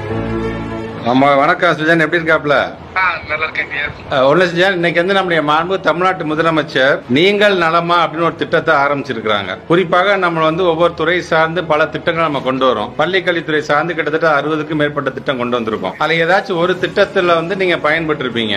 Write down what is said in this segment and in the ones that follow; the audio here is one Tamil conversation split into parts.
ஆமா வணக்கம் சுஜன் எப்படி இருக்காப்ல ஆ நல்லா இருக்கேங்க அஹ், ஒண்ணு சுஜன் இன்னைக்கு வந்து நம்முடைய மாண்பு தமிழ்நாட்டு முதலமைச்சர் நீங்கள் நலமா அப்படின்னு ஒரு திட்டத்தை ஆரம்பிச்சிருக்கிறாங்க குறிப்பாக நம்ம வந்து ஒவ்வொரு துறை சார்ந்து பல திட்டங்கள் நம்ம கொண்டு வரோம் பள்ளி கல்வித்துறை சார்ந்து கிட்டத்தட்ட அறுபதுக்கும் மேற்பட்ட திட்டம் கொண்டு வந்திருக்கோம் அதுல ஏதாச்சும் ஒரு திட்டத்துல வந்து நீங்க பயன்பட்டு இருப்பீங்க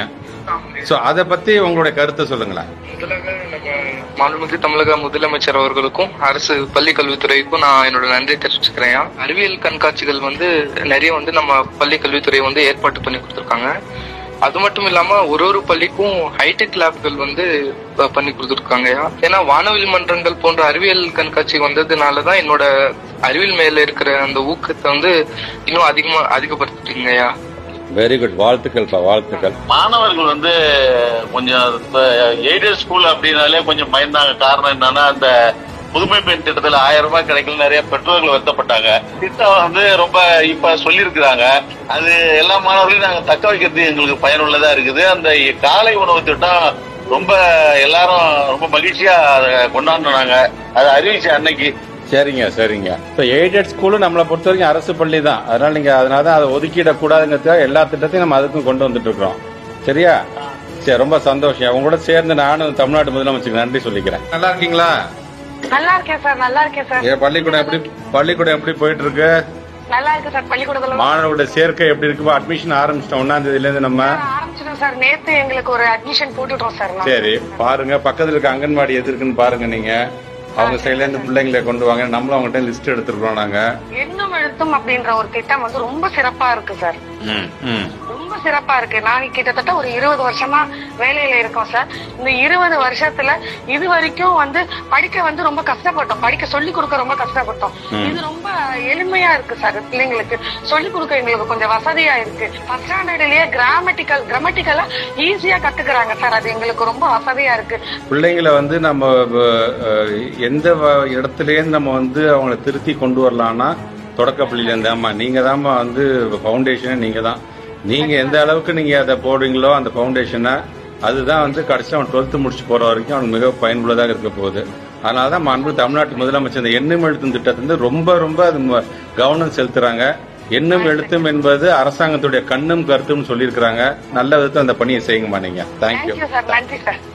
சோ அதை பத்தி உங்களுடைய கருத்தை சொல்லுங்களேன் முதலாக நம்ம மாண்புமிகு தமிழக முதலமைச்சர் அவர்களுக்கும் அரசு பள்ளி கல்வித்துறைக்கும் நான் என்னோட நன்றி தெரிவிச்சுக்கிறேன் அறிவியல் கண்காட்சிகள் வந்து நிறைய வந்து நம்ம பள்ளி கல்வித்துறை வந்து ஏற்பாடு பண்ணி கொடுத்துருக்காங்க அது மட்டும் இல்லாம ஒரு ஒரு பள்ளிக்கும் ஹைடெக் லேப்கள் வந்து ப- பண்ணி கொடுத்துருக்காங்க ஏன்னா வானவில் மன்றங்கள் போன்ற அறிவியல் கண்காட்சி வந்ததுனாலதான் என்னோட அறிவியல் மேல இருக்கிற அந்த ஊக்கத்தை வந்து இன்னும் அதிகமா அதிகப்படுத்திட்டீங்கய்யா வெரி குட் வாழ்த்துக்கள்ப்பா வாழ்த்துக்கள் மாணவர்கள் வந்து கொஞ்சம் எய்டட் ஸ்கூல் அப்படின்னாலே கொஞ்சம் பயந்தாங்க காரணம் என்னன்னா அந்த புதுமை பெண் திட்டத்துல ஆயிரம் ரூபாய் கிடைக்கல நிறைய பெற்றோர்கள் வருத்தப்பட்டாங்க திட்டம் வந்து ரொம்ப இப்ப சொல்லியிருக்கிறாங்க அது எல்லா மாணவர்களையும் நாங்க தக்க வைக்கிறது எங்களுக்கு பயனுள்ளதா இருக்குது அந்த காலை உணவு திட்டம் ரொம்ப எல்லாரும் ரொம்ப மகிழ்ச்சியா அதை கொண்டாடினாங்க அதை அறிவிச்ச அன்னைக்கு சரிங்க சரிங்க இப்போ எய்டட் ஸ்கூலும் நம்மளை பொறுத்த வரைக்கும் அரசு பள்ளி தான் அதனால நீங்க அதனால தான் அதை ஒதுக்கிடக்கூடாதுங்கிறதுக்காக எல்லா திட்டத்தையும் நம்ம அதுக்கும் கொண்டு வந்துட்டு இருக்கிறோம் சரியா சரி ரொம்ப சந்தோஷம் உங்க கூட சேர்ந்து நானும் தமிழ்நாட்டு முதலமைச்சருக்கு நன்றி சொல்லிக்கிறேன் நல்லா இருக்கீங்களா நல்லா இருக்கேன் சார் நல்லா இருக்கேன் சார் ஏன் பள்ளிக்கூடம் எப்படி பள்ளிக்கூடம் எப்படி போயிட்டு இருக்கு நல்லா இருக்கு சார் பள்ளிக்கூடத்துல மாணவர்களுடைய சேர்க்கை எப்படி இருக்கு அட்மிஷன் ஆரம்பிச்சிட்டோம் ஒன்னாம் தேதியில இருந்து நம்ம ஆரம்பிச்சிடும் சார் நேத்து எங்களுக்கு ஒரு அட்மிஷன் போட்டுட்டோம் சார் நான். சரி பாருங்க பக்கத்துல இருக்க அங்கன்வாடி எது இருக்குன்னு பாருங்க நீங்க அவங்க சைட்ல இருந்து பிள்ளைங்களை கொண்டு வாங்க நம்மளும் அவங்ககிட்ட லிஸ்ட் எடுத்துருக்கோம் நாங்க எண்ணும் எழுத்தும் அப்படின்ற ஒரு திட்டம் வந்து ரொம்ப சிறப்பா இருக்கு சார் ம், ம். ரொம்ப சிறப்பா இருக்கு நாங்க கிட்டத்தட்ட ஒரு இருபது வருஷமா வேலையில இருக்கோம் சார் இந்த இருபது வருஷத்துல இது வரைக்கும் வந்து படிக்க வந்து ரொம்ப கஷ்டப்பட்டோம் படிக்க சொல்லி கொடுக்க ரொம்ப கஷ்டப்பட்டோம் இது ரொம்ப எளிமையா இருக்கு சார் பிள்ளைங்களுக்கு சொல்லி கொடுக்க எங்களுக்கு கொஞ்சம் வசதியா இருக்கு ஃபர்ஸ்ட் ஸ்டாண்டர்ட்லயே கிராமட்டிக்கல் கிராமட்டிக்கலா ஈஸியா கத்துக்கிறாங்க சார் அது எங்களுக்கு ரொம்ப வசதியா இருக்கு பிள்ளைங்களை வந்து நம்ம அஹ், எந்த வ- இடத்துலேருந்து நம்ம வந்து அவங்கள திருத்தி கொண்டு வரலாம்னா தொடக்கப்பள்ளியிலேருந்து ஆமா நீங்க தாம்மா வந்து ஃபவுண்டேஷனே நீங்க தான் நீங்க எந்த அளவுக்கு நீங்க அதை போடுறீங்களோ அந்த ஃபவுண்டேஷனை அதுதான் வந்து கடைசி அவன் டுவெல்த்து முடிச்சு போற வரைக்கும் அவனுக்கு மிக பயனுள்ளதாக இருக்க போகுது அதனால தான் மாண்பு தமிழ்நாட்டு முதலமைச்சர் இந்த எண்ணும் எழுத்தும் திட்டத்தை வந்து ரொம்ப ரொம்ப அது ம- கவனம் செலுத்துறாங்க எண்ணும் எழுத்தும் என்பது அரசாங்கத்துடைய கண்ணும் கருத்தும் சொல்லியிருக்கிறாங்க நல்ல விதத்தை அந்த பணியை செய்யுங்கம்மா நீங்க தேங்க்யூ தேங்க்யூ சார் நன்றி சார்